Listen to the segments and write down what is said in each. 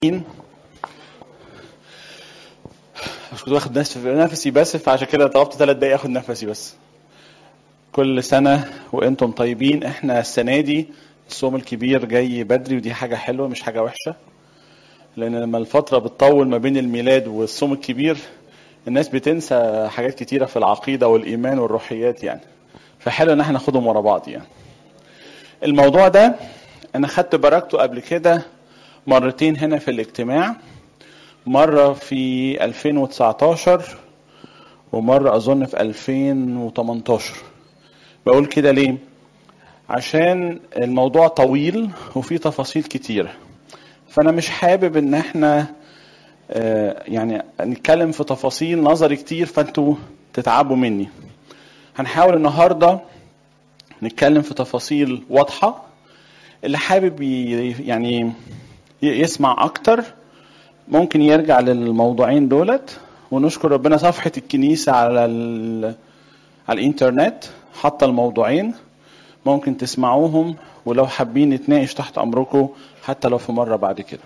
مش كنت واخد نفس- نفسي بس فعشان كده طلبت ثلاث دقايق اخد نفسي بس كل سنة وانتم طيبين احنا السنة دي الصوم الكبير جاي بدري ودي حاجة حلوة مش حاجة وحشة لأن لما الفترة بتطول ما بين الميلاد والصوم الكبير الناس بتنسى حاجات كتيرة في العقيدة والإيمان والروحيات يعني فحلو إن احنا ناخدهم ورا بعض يعني الموضوع ده أنا خدت بركته قبل كده مرتين هنا في الاجتماع مرة في 2019 ومرة أظن في 2018 بقول كده ليه؟ عشان الموضوع طويل وفيه تفاصيل كتيرة فأنا مش حابب إن احنا آه، يعني نتكلم في تفاصيل نظري كتير فانتوا تتعبوا مني هنحاول النهارده نتكلم في تفاصيل واضحة اللي حابب ي- يعني ي- يسمع أكتر ممكن يرجع للموضوعين دولت ونشكر ربنا صفحة الكنيسة على ال... على الإنترنت حاطة الموضوعين ممكن تسمعوهم ولو حابين نتناقش تحت أمركم حتى لو في مرة بعد كده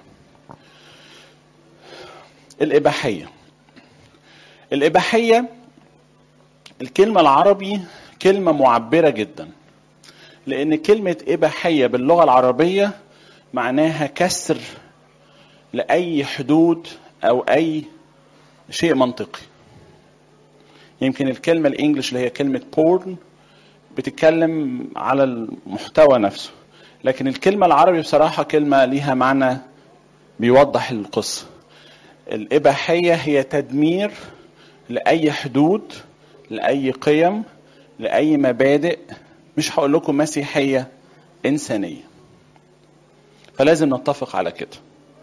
الإباحية الإباحية الكلمة العربي كلمة معبرة جدا لأن كلمة إباحية باللغة العربية معناها كسر لأي حدود أو أي شيء منطقي يمكن الكلمة الإنجليش اللي هي كلمة بورن بتتكلم على المحتوى نفسه لكن الكلمة العربي بصراحة كلمة ليها معنى بيوضح القصة الإباحية هي تدمير لأي حدود لأي قيم لأي مبادئ مش هقول لكم مسيحية إنسانية فلازم نتفق على كده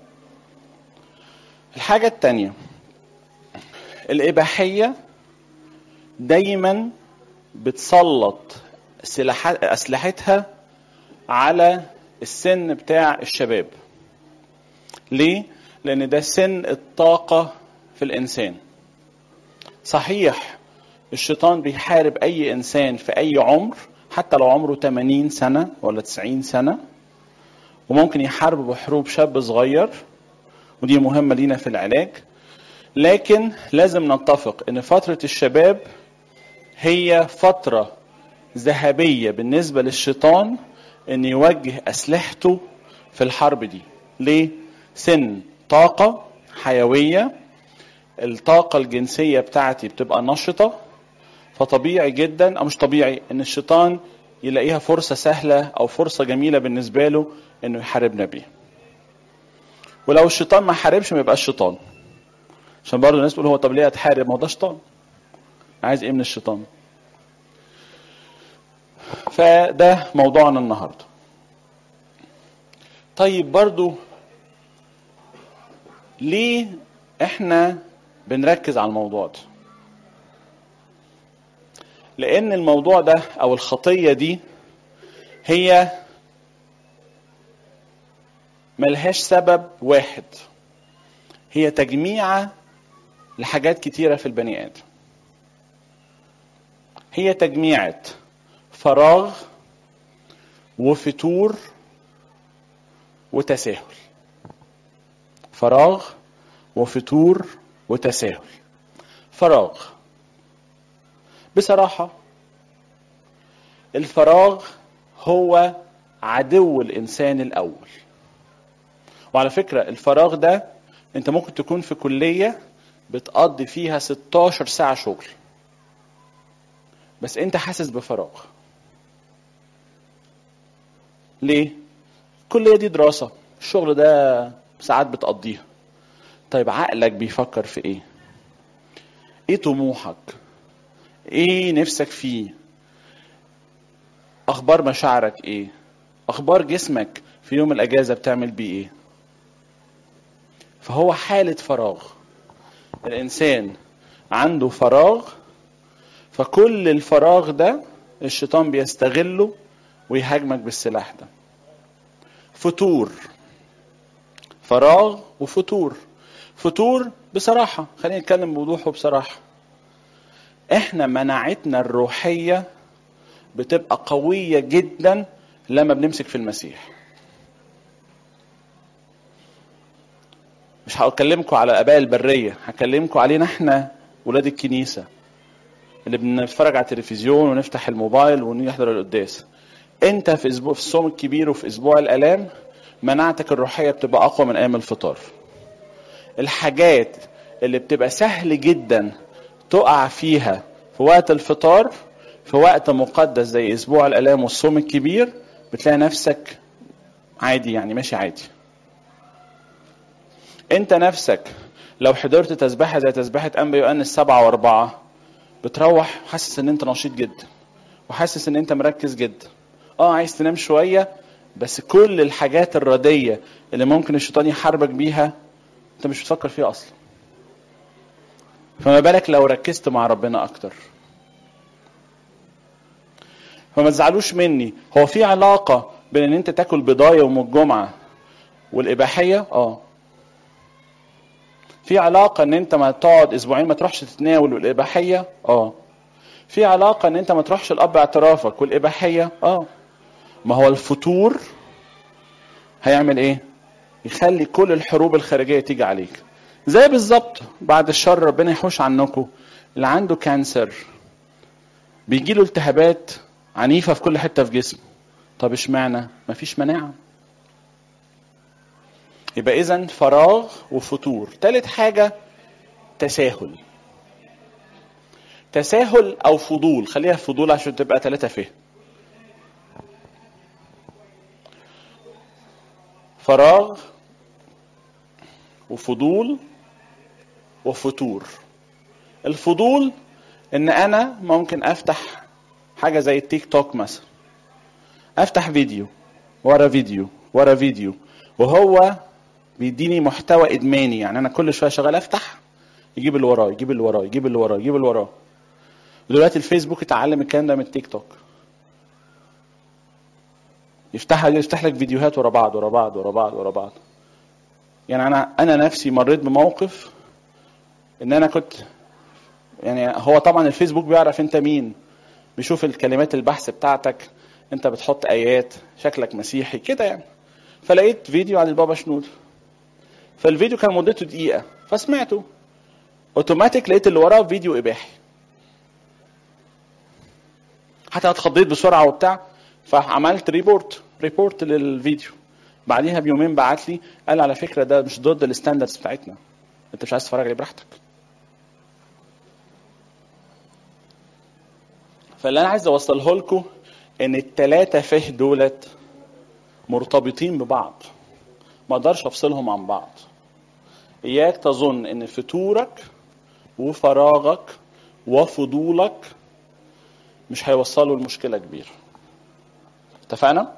الحاجة التانية الإباحية دايما بتسلط سلاحات أسلحتها على السن بتاع الشباب ليه؟ لأن ده سن الطاقة في الإنسان صحيح الشيطان بيحارب أي إنسان في أي عمر حتى لو عمره 80 سنة ولا 90 سنة وممكن يحارب بحروب شاب صغير ودي مهمة لينا في العلاج لكن لازم نتفق ان فترة الشباب هي فترة ذهبية بالنسبة للشيطان ان يوجه اسلحته في الحرب دي ليه؟ سن طاقة حيوية الطاقة الجنسية بتاعتي بتبقى نشطة فطبيعي جدا او مش طبيعي ان الشيطان يلاقيها فرصة سهلة او فرصة جميلة بالنسبة له انه يحاربنا بيها ولو الشيطان ما حاربش ما يبقاش شيطان عشان برضه الناس تقول هو طب ليه هتحارب ما هو ده شيطان عايز ايه من الشيطان فده موضوعنا النهارده طيب برضو ليه احنا بنركز على الموضوع ده لان الموضوع ده او الخطيه دي هي ملهاش سبب واحد هي تجميعة لحاجات كتيرة في البني آدم هي تجميعة فراغ وفتور وتساهل فراغ وفتور وتساهل فراغ بصراحة الفراغ هو عدو الإنسان الأول وعلى فكرة الفراغ ده انت ممكن تكون في كلية بتقضي فيها 16 ساعة شغل بس انت حاسس بفراغ ليه؟ الكلية دي دراسة الشغل ده ساعات بتقضيها طيب عقلك بيفكر في ايه؟ ايه طموحك؟ ايه نفسك فيه؟ اخبار مشاعرك ايه؟ اخبار جسمك في يوم الاجازة بتعمل بيه ايه؟ فهو حالة فراغ الإنسان عنده فراغ فكل الفراغ ده الشيطان بيستغله ويهاجمك بالسلاح ده فتور فراغ وفتور فتور بصراحة خلينا نتكلم بوضوح وبصراحة احنا مناعتنا الروحية بتبقى قوية جدا لما بنمسك في المسيح مش هكلمكم على اباء البريه هكلمكم علينا احنا ولاد الكنيسه اللي بنتفرج على التلفزيون ونفتح الموبايل ونحضر القداس انت في اسبوع في الصوم الكبير وفي اسبوع الالام مناعتك الروحيه بتبقى اقوى من ايام الفطار الحاجات اللي بتبقى سهل جدا تقع فيها في وقت الفطار في وقت مقدس زي اسبوع الالام والصوم الكبير بتلاقي نفسك عادي يعني ماشي عادي انت نفسك لو حضرت تسبيحه زي تسبيحه انبا يؤنس سبعة واربعة بتروح حاسس ان انت نشيط جدا وحاسس ان انت مركز جدا اه عايز تنام شويه بس كل الحاجات الرديه اللي ممكن الشيطان يحاربك بيها انت مش بتفكر فيها اصلا فما بالك لو ركزت مع ربنا اكتر فما تزعلوش مني هو في علاقه بين ان انت تاكل بضايه يوم الجمعه والاباحيه اه في علاقه ان انت ما تقعد اسبوعين ما تروحش تتناول والاباحيه اه في علاقه ان انت ما تروحش الاب اعترافك والاباحيه اه ما هو الفتور هيعمل ايه يخلي كل الحروب الخارجيه تيجي عليك زي بالظبط بعد الشر ربنا يحوش عنكم اللي عنده كانسر بيجي له التهابات عنيفه في كل حته في جسمه طب اشمعنى مفيش مناعه يبقى اذا فراغ وفتور تالت حاجه تساهل تساهل او فضول خليها فضول عشان تبقى ثلاثة فهم فراغ وفضول وفتور الفضول ان انا ممكن افتح حاجه زي التيك توك مثلا افتح فيديو ورا فيديو ورا فيديو وهو بيديني محتوى ادماني يعني انا كل شويه شغال افتح يجيب اللي وراه يجيب اللي وراه يجيب اللي وراه يجيب اللي وراه دلوقتي الفيسبوك اتعلم الكلام ده من التيك توك يفتح يفتح لك فيديوهات ورا بعض ورا بعض ورا بعض ورا بعض يعني انا انا نفسي مريت بموقف ان انا كنت يعني هو طبعا الفيسبوك بيعرف انت مين بيشوف الكلمات البحث بتاعتك انت بتحط ايات شكلك مسيحي كده يعني فلقيت فيديو عن البابا شنود فالفيديو كان مدته دقيقه فسمعته اوتوماتيك لقيت اللي وراه فيديو اباحي حتى اتخضيت بسرعه وبتاع فعملت ريبورت ريبورت للفيديو بعديها بيومين بعت لي قال على فكره ده مش ضد الستاندردز بتاعتنا انت مش عايز تتفرج عليه براحتك فاللي انا عايز اوصله لكم ان التلاتة فه دولت مرتبطين ببعض ما اقدرش افصلهم عن بعض اياك تظن ان فتورك وفراغك وفضولك مش هيوصلوا لمشكله كبيره اتفقنا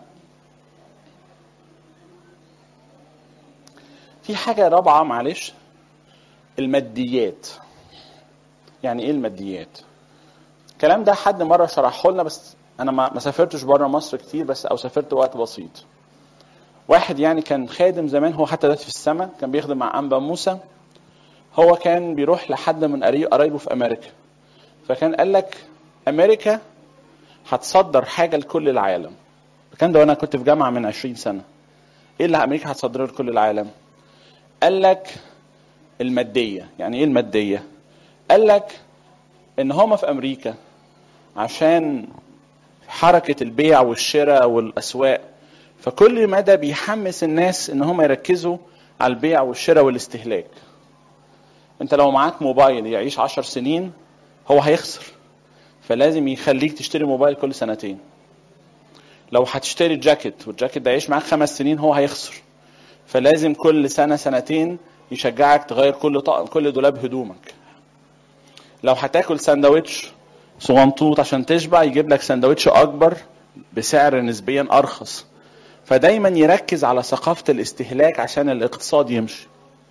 في حاجه رابعه معلش الماديات يعني ايه الماديات الكلام ده حد مره شرحه لنا بس انا ما ما سافرتش بره مصر كتير بس او سافرت وقت بسيط واحد يعني كان خادم زمان هو حتى دلوقتي في السماء كان بيخدم مع انبا موسى هو كان بيروح لحد من قريب قرايبه في امريكا فكان قال لك امريكا هتصدر حاجه لكل العالم الكلام ده وانا كنت في جامعه من 20 سنه ايه اللي امريكا هتصدره لكل العالم قال لك الماديه يعني ايه الماديه قال لك ان هما في امريكا عشان حركه البيع والشراء والاسواق فكل مدى بيحمس الناس ان هم يركزوا على البيع والشراء والاستهلاك انت لو معاك موبايل يعيش عشر سنين هو هيخسر فلازم يخليك تشتري موبايل كل سنتين لو هتشتري جاكيت والجاكيت ده يعيش معاك خمس سنين هو هيخسر فلازم كل سنة سنتين يشجعك تغير كل طقم كل دولاب هدومك لو هتاكل سندوتش صغنطوط عشان تشبع يجيب لك سندوتش اكبر بسعر نسبيا ارخص فدايما يركز على ثقافة الاستهلاك عشان الاقتصاد يمشي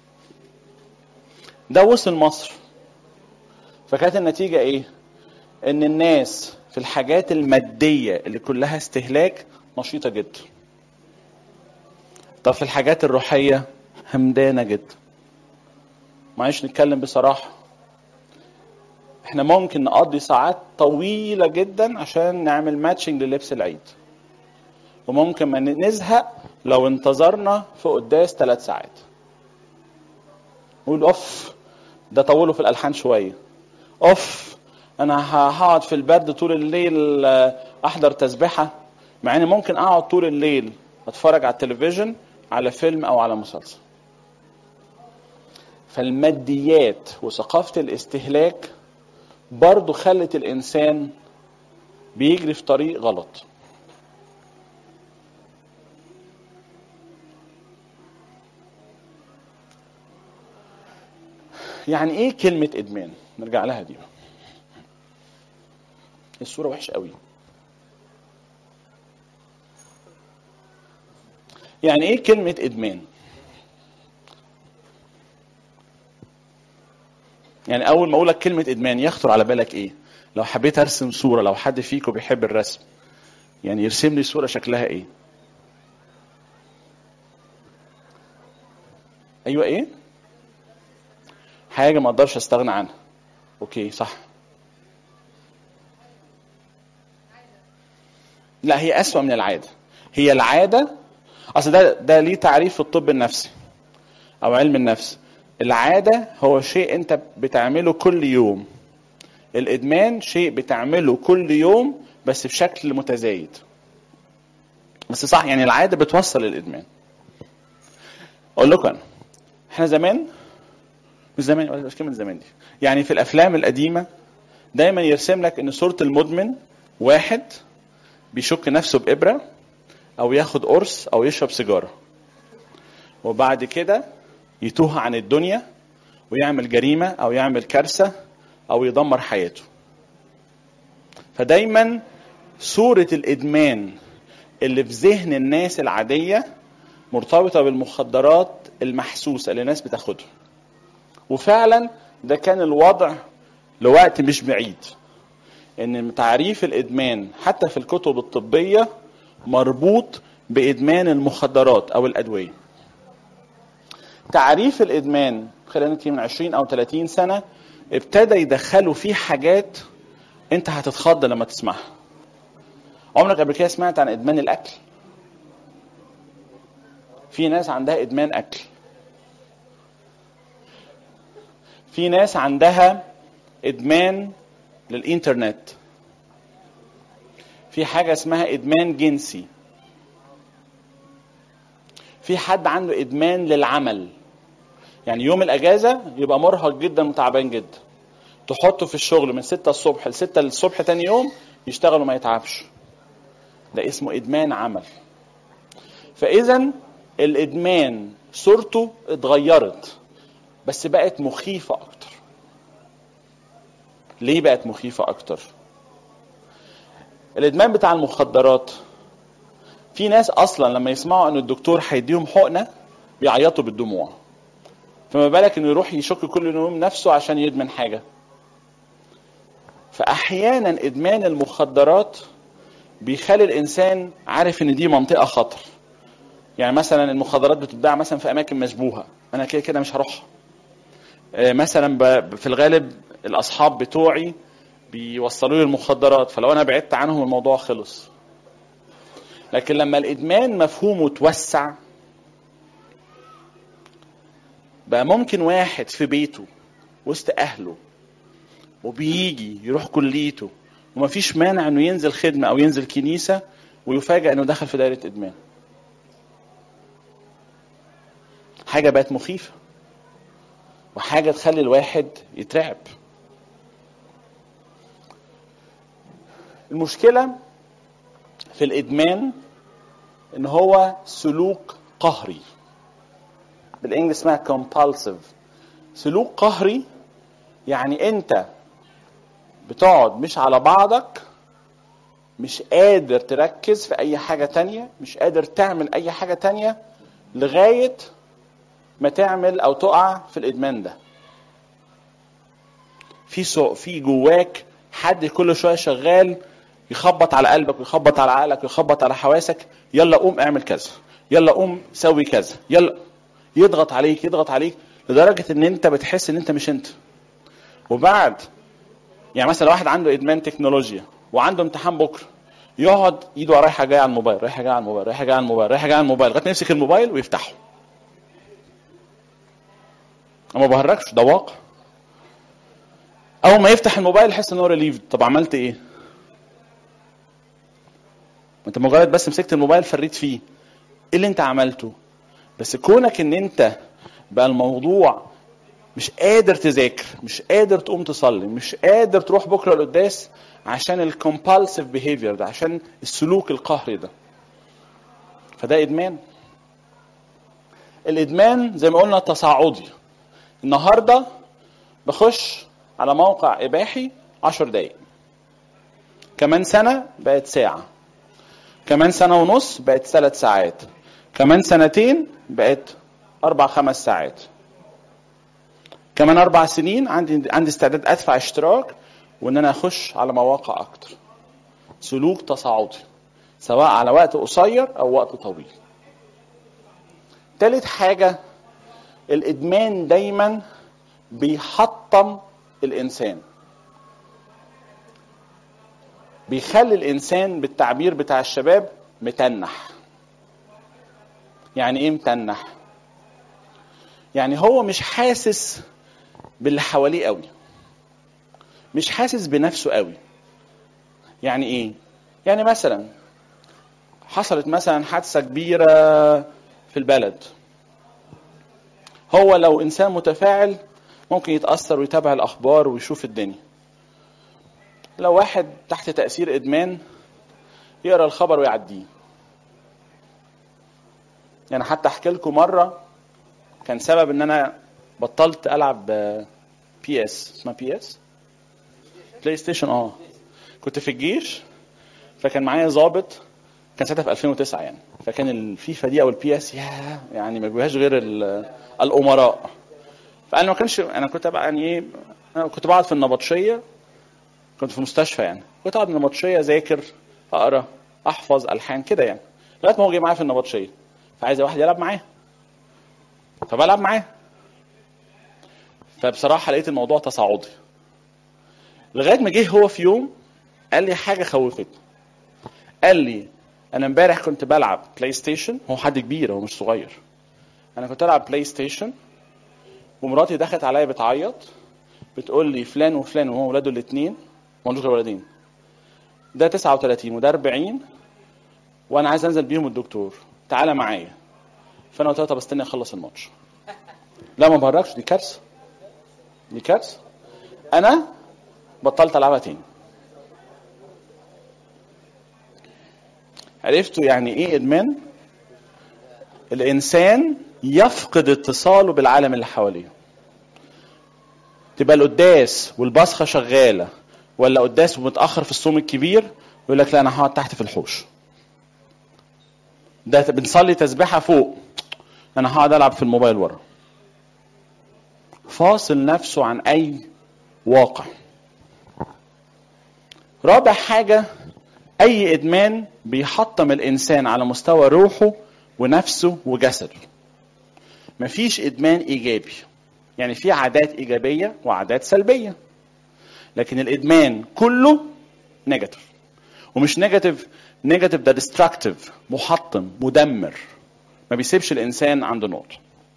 ده وصل مصر فكانت النتيجة ايه ان الناس في الحاجات المادية اللي كلها استهلاك نشيطة جدا طب في الحاجات الروحية همدانة جدا معلش نتكلم بصراحة احنا ممكن نقضي ساعات طويلة جدا عشان نعمل ماتشنج للبس العيد وممكن ما نزهق لو انتظرنا في قداس ثلاث ساعات ويقول اوف ده طولوا في الالحان شويه اوف انا هقعد في البرد طول الليل احضر تسبحه مع اني ممكن اقعد طول الليل اتفرج على التلفزيون على فيلم او على مسلسل فالماديات وثقافه الاستهلاك برضو خلت الانسان بيجري في طريق غلط يعني ايه كلمة ادمان؟ نرجع لها دي. الصورة وحشة قوي. يعني ايه كلمة ادمان؟ يعني اول ما اقول لك كلمة ادمان يخطر على بالك ايه؟ لو حبيت ارسم صورة لو حد فيكم بيحب الرسم يعني يرسم لي صورة شكلها ايه؟ ايوه ايه؟ حاجه ما اقدرش استغنى عنها اوكي صح لا هي اسوا من العاده هي العاده اصل ده ده ليه تعريف في الطب النفسي او علم النفس العاده هو شيء انت بتعمله كل يوم الادمان شيء بتعمله كل يوم بس بشكل متزايد بس صح يعني العاده بتوصل للادمان اقول لكم انا احنا زمان مش زمان ولا مش كلمه زمان دي يعني في الافلام القديمه دايما يرسم لك ان صوره المدمن واحد بيشك نفسه بابره او ياخد قرص او يشرب سيجاره وبعد كده يتوه عن الدنيا ويعمل جريمه او يعمل كارثه او يدمر حياته فدايما صوره الادمان اللي في ذهن الناس العاديه مرتبطه بالمخدرات المحسوسه اللي الناس بتاخدها وفعلا ده كان الوضع لوقت مش بعيد ان تعريف الادمان حتى في الكتب الطبيه مربوط بادمان المخدرات او الادويه تعريف الادمان خلينا نحكي من 20 او 30 سنه ابتدى يدخلوا فيه حاجات انت هتتخض لما تسمعها عمرك قبل كده سمعت عن ادمان الاكل في ناس عندها ادمان اكل في ناس عندها ادمان للانترنت في حاجه اسمها ادمان جنسي في حد عنده ادمان للعمل يعني يوم الاجازه يبقى مرهق جدا وتعبان جدا تحطه في الشغل من 6 الصبح ل 6 الصبح تاني يوم يشتغل وما يتعبش ده اسمه ادمان عمل فاذا الادمان صورته اتغيرت بس بقت مخيفة أكتر ليه بقت مخيفة أكتر الإدمان بتاع المخدرات في ناس أصلا لما يسمعوا أن الدكتور هيديهم حقنة بيعيطوا بالدموع فما بالك انه يروح يشك كل يوم نفسه عشان يدمن حاجه فاحيانا ادمان المخدرات بيخلي الانسان عارف ان دي منطقه خطر يعني مثلا المخدرات بتتباع مثلا في اماكن مشبوهه انا كده كده مش هروحها مثلا في الغالب الاصحاب بتوعي بيوصلوا لي المخدرات فلو انا بعدت عنهم الموضوع خلص لكن لما الادمان مفهومه توسع بقى ممكن واحد في بيته وسط اهله وبيجي يروح كليته ومفيش مانع انه ينزل خدمه او ينزل كنيسه ويفاجئ انه دخل في دايره ادمان حاجه بقت مخيفه وحاجه تخلي الواحد يترعب المشكله في الادمان ان هو سلوك قهري بالانجلش اسمها compulsive سلوك قهري يعني انت بتقعد مش على بعضك مش قادر تركز في اي حاجة تانية مش قادر تعمل اي حاجة تانية لغاية ما تعمل او تقع في الادمان ده في سو في جواك حد كل شويه شغال يخبط على قلبك ويخبط على عقلك ويخبط على حواسك يلا قوم اعمل كذا يلا قوم سوي كذا يلا يضغط عليك يضغط عليك لدرجه ان انت بتحس ان انت مش انت وبعد يعني مثلا واحد عنده ادمان تكنولوجيا وعنده امتحان بكره يقعد ايده رايحه جايه على الموبايل رايحه جايه على الموبايل رايحه جايه على الموبايل رايحه جايه على الموبايل لغايه ما يمسك الموبايل ويفتحه انا ما بهرجش ده واقع اول ما يفتح الموبايل يحس ان هو ريليفد طب عملت ايه انت مجرد بس مسكت الموبايل فريت فيه ايه اللي انت عملته بس كونك ان انت بقى الموضوع مش قادر تذاكر مش قادر تقوم تصلي مش قادر تروح بكره القداس عشان الكومبالسيف بيهيفير ده عشان السلوك القهري ده فده ادمان الادمان زي ما قلنا تصاعدي النهارده بخش على موقع اباحي عشر دقايق كمان سنه بقت ساعه كمان سنه ونص بقت ثلاث ساعات كمان سنتين بقت اربع خمس ساعات كمان اربع سنين عندي عندي استعداد ادفع اشتراك وان انا اخش على مواقع اكتر سلوك تصاعدي سواء على وقت قصير او وقت طويل تالت حاجة الإدمان دايما بيحطم الإنسان بيخلي الإنسان بالتعبير بتاع الشباب متنح يعني إيه متنح؟ يعني هو مش حاسس باللي حواليه قوي مش حاسس بنفسه قوي يعني ايه يعني مثلا حصلت مثلا حادثه كبيره في البلد هو لو انسان متفاعل ممكن يتاثر ويتابع الاخبار ويشوف الدنيا لو واحد تحت تاثير ادمان يقرا الخبر ويعديه يعني حتى احكي لكم مره كان سبب ان انا بطلت العب بي اس اسمها بي اس بلاي ستيشن اه كنت في الجيش فكان معايا ظابط كان ساعتها في 2009 يعني فكان الفيفا دي او البي اس يا يعني ما بيبقاش غير الامراء فانا ما كانش انا كنت بقى يعني ايه انا كنت بقعد في النبطشيه كنت في مستشفى يعني كنت اقعد في النبطشيه اذاكر اقرا احفظ الحان كده يعني لغايه ما هو جه معايا في النبطشيه فعايز واحد يلعب معاه فبلعب معاه فبصراحه لقيت الموضوع تصاعدي لغايه ما جه هو في يوم قال لي حاجه خوفتني قال لي انا امبارح كنت بلعب بلاي ستيشن هو حد كبير هو مش صغير انا كنت العب بلاي ستيشن ومراتي دخلت عليا بتعيط بتقول لي فلان وفلان وهو ولاده الاثنين ما غير ولدين ده 39 وده 40 وانا عايز انزل بيهم الدكتور تعالى معايا فانا قلت لها طب استني اخلص الماتش لا ما بهرجش دي كارثه دي كارثه انا بطلت العبها تاني عرفتوا يعني ايه ادمان الانسان يفقد اتصاله بالعالم اللي حواليه تبقى القداس والبصخه شغاله ولا قداس ومتاخر في الصوم الكبير يقول لك لا انا هقعد تحت في الحوش ده بنصلي تسبيحه فوق انا هقعد العب في الموبايل ورا فاصل نفسه عن اي واقع رابع حاجه اي ادمان بيحطم الانسان على مستوى روحه ونفسه وجسده مفيش ادمان ايجابي يعني في عادات ايجابيه وعادات سلبيه لكن الادمان كله نيجاتيف ومش نيجاتيف نيجاتيف ده ديستراكتيف محطم مدمر ما بيسيبش الانسان عند نقطه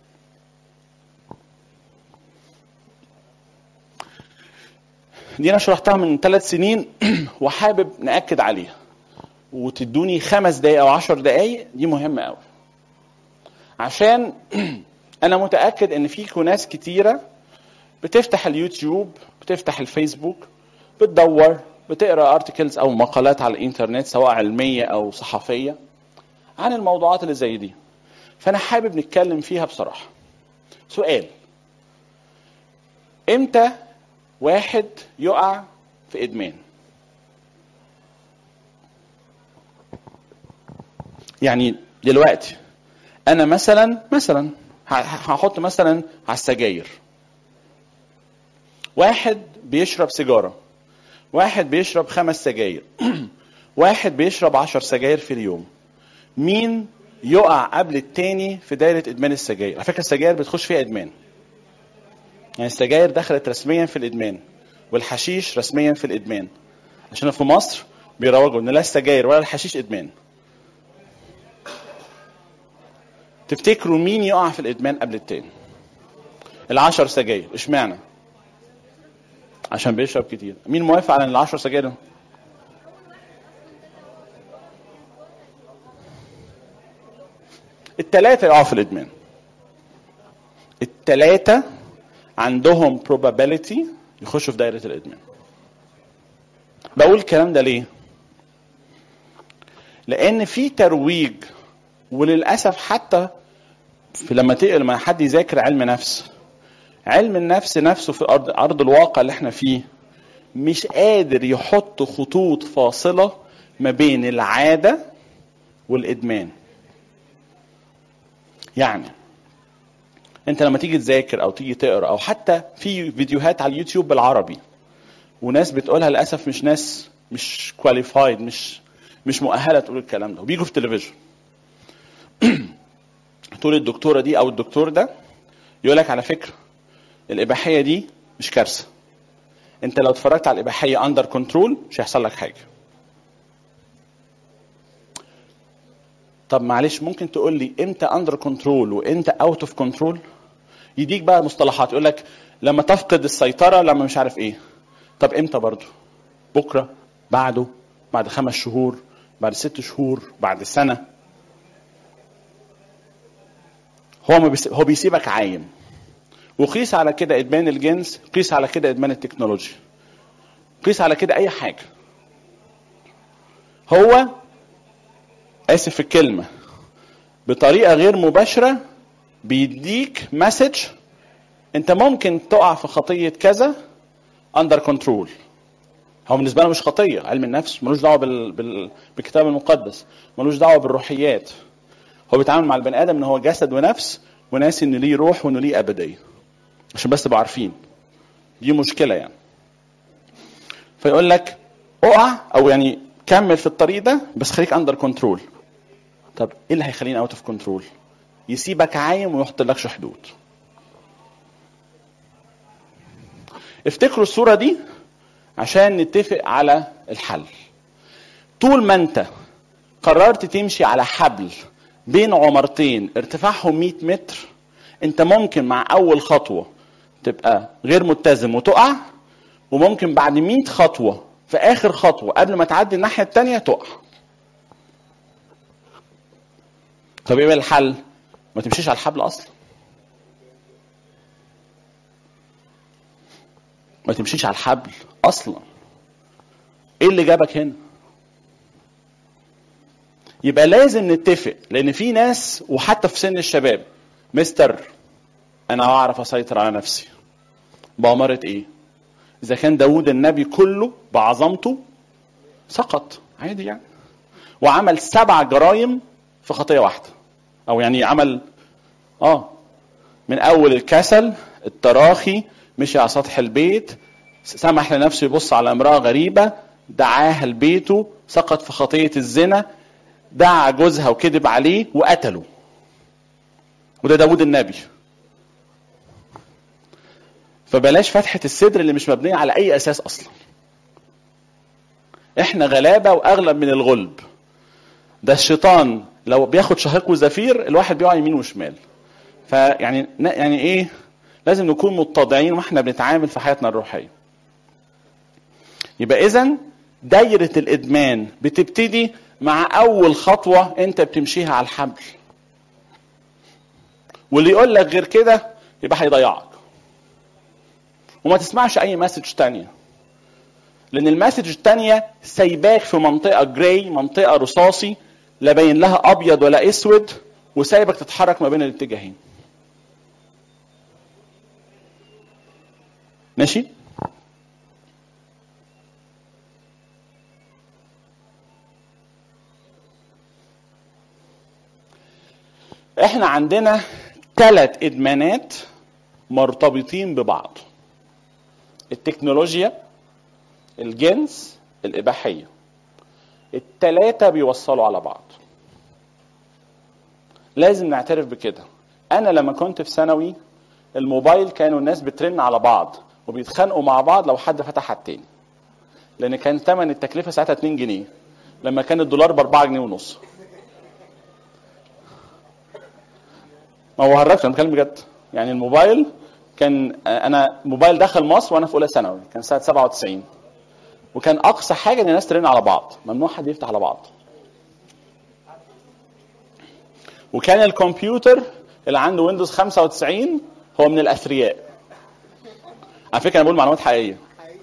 دي انا شرحتها من ثلاث سنين وحابب ناكد عليها وتدوني خمس دقايق او عشر دقايق دي مهمه قوي عشان انا متاكد ان فيكم ناس كتيره بتفتح اليوتيوب بتفتح الفيسبوك بتدور بتقرا ارتكلز او مقالات على الانترنت سواء علميه او صحفيه عن الموضوعات اللي زي دي فانا حابب نتكلم فيها بصراحه سؤال امتى واحد يقع في ادمان يعني دلوقتي انا مثلا مثلا هحط مثلا على السجاير واحد بيشرب سيجاره واحد بيشرب خمس سجاير واحد بيشرب عشر سجاير في اليوم مين يقع قبل التاني في دايرة إدمان السجاير على فكرة السجاير بتخش فيها إدمان يعني السجاير دخلت رسميا في الإدمان والحشيش رسميا في الإدمان عشان في مصر بيروجوا إن لا السجاير ولا الحشيش إدمان تفتكروا مين يقع في الإدمان قبل التاني العشر سجاير اشمعنى عشان بيشرب كتير مين موافق على العشر سجاير التلاتة يقعوا في الإدمان التلاتة عندهم probability يخشوا في دايرة الإدمان بقول الكلام ده ليه؟ لأن في ترويج وللأسف حتى في لما تقرا لما حد يذاكر علم نفس علم النفس نفسه في أرض, أرض الواقع اللي احنا فيه مش قادر يحط خطوط فاصلة ما بين العادة والإدمان يعني انت لما تيجي تذاكر او تيجي تقرا او حتى في فيديوهات على اليوتيوب بالعربي وناس بتقولها للاسف مش ناس مش كواليفايد مش مش مؤهله تقول الكلام ده وبيجوا في التلفزيون تقول الدكتوره دي او الدكتور ده يقول لك على فكره الاباحيه دي مش كارثه انت لو اتفرجت على الاباحيه اندر كنترول مش هيحصل لك حاجه طب معلش ممكن تقول لي امتى اندر كنترول وامتى اوت اوف كنترول يديك بقى مصطلحات يقول لك لما تفقد السيطره لما مش عارف ايه طب امتى برضو بكره بعده بعد خمس شهور بعد ست شهور بعد سنه هو ما بيسيب هو بيسيبك عايم وقيس على كده ادمان الجنس قيس على كده ادمان التكنولوجيا قيس على كده اي حاجه هو اسف في الكلمه بطريقه غير مباشره بيديك مسج انت ممكن تقع في خطيه كذا اندر كنترول هو بالنسبه له مش خطيه علم النفس ملوش دعوه بال... بال... بالكتاب المقدس ملوش دعوه بالروحيات هو بيتعامل مع البني ادم ان هو جسد ونفس وناسي ان ليه روح وانه ليه ابديه عشان بس تبقوا عارفين دي مشكله يعني فيقول لك اقع او يعني كمل في الطريق ده بس خليك اندر كنترول طب ايه اللي هيخليني اوت اوف كنترول يسيبك عايم ويحط لكش حدود افتكروا الصوره دي عشان نتفق على الحل طول ما انت قررت تمشي على حبل بين عمارتين ارتفاعهم 100 متر انت ممكن مع اول خطوه تبقى غير متزن وتقع وممكن بعد 100 خطوه في اخر خطوه قبل ما تعدي الناحيه الثانيه تقع طب ايه الحل ما تمشيش على الحبل اصلا ما تمشيش على الحبل اصلا ايه اللي جابك هنا يبقى لازم نتفق لان في ناس وحتى في سن الشباب مستر انا هعرف اسيطر على نفسي بأمارة ايه اذا كان داود النبي كله بعظمته سقط عادي يعني وعمل سبع جرائم في خطيه واحده او يعني عمل اه من اول الكسل التراخي مشي على سطح البيت سمح لنفسه يبص على امراه غريبه دعاها لبيته سقط في خطيه الزنا دعا جوزها وكذب عليه وقتله وده داود النبي فبلاش فتحة الصدر اللي مش مبنية على أي أساس أصلا إحنا غلابة وأغلب من الغلب ده الشيطان لو بياخد شهيق وزفير الواحد بيقع يمين وشمال فيعني يعني ايه لازم نكون متضعين واحنا بنتعامل في حياتنا الروحيه يبقى اذا دايره الادمان بتبتدي مع اول خطوه انت بتمشيها على الحبل واللي يقول لك غير كده يبقى هيضيعك وما تسمعش اي مسج تانية لان المسج التانية سايباك في منطقه جراي منطقه رصاصي لا باين لها ابيض ولا اسود وسايبك تتحرك ما بين الاتجاهين ماشي احنا عندنا ثلاث ادمانات مرتبطين ببعض التكنولوجيا الجنس الاباحيه التلاتة بيوصلوا على بعض لازم نعترف بكده انا لما كنت في ثانوي الموبايل كانوا الناس بترن على بعض وبيتخانقوا مع بعض لو حد فتح على التاني لان كان ثمن التكلفه ساعتها 2 جنيه لما كان الدولار ب 4 جنيه ونص ما هو هرجش انا بتكلم بجد يعني الموبايل كان انا موبايل دخل مصر وانا في اولى ثانوي كان سنه 97 وكان اقصى حاجه ان الناس ترن على بعض ممنوع حد يفتح على بعض وكان الكمبيوتر اللي عنده ويندوز 95 هو من الاثرياء على فكره انا بقول معلومات حقيقيه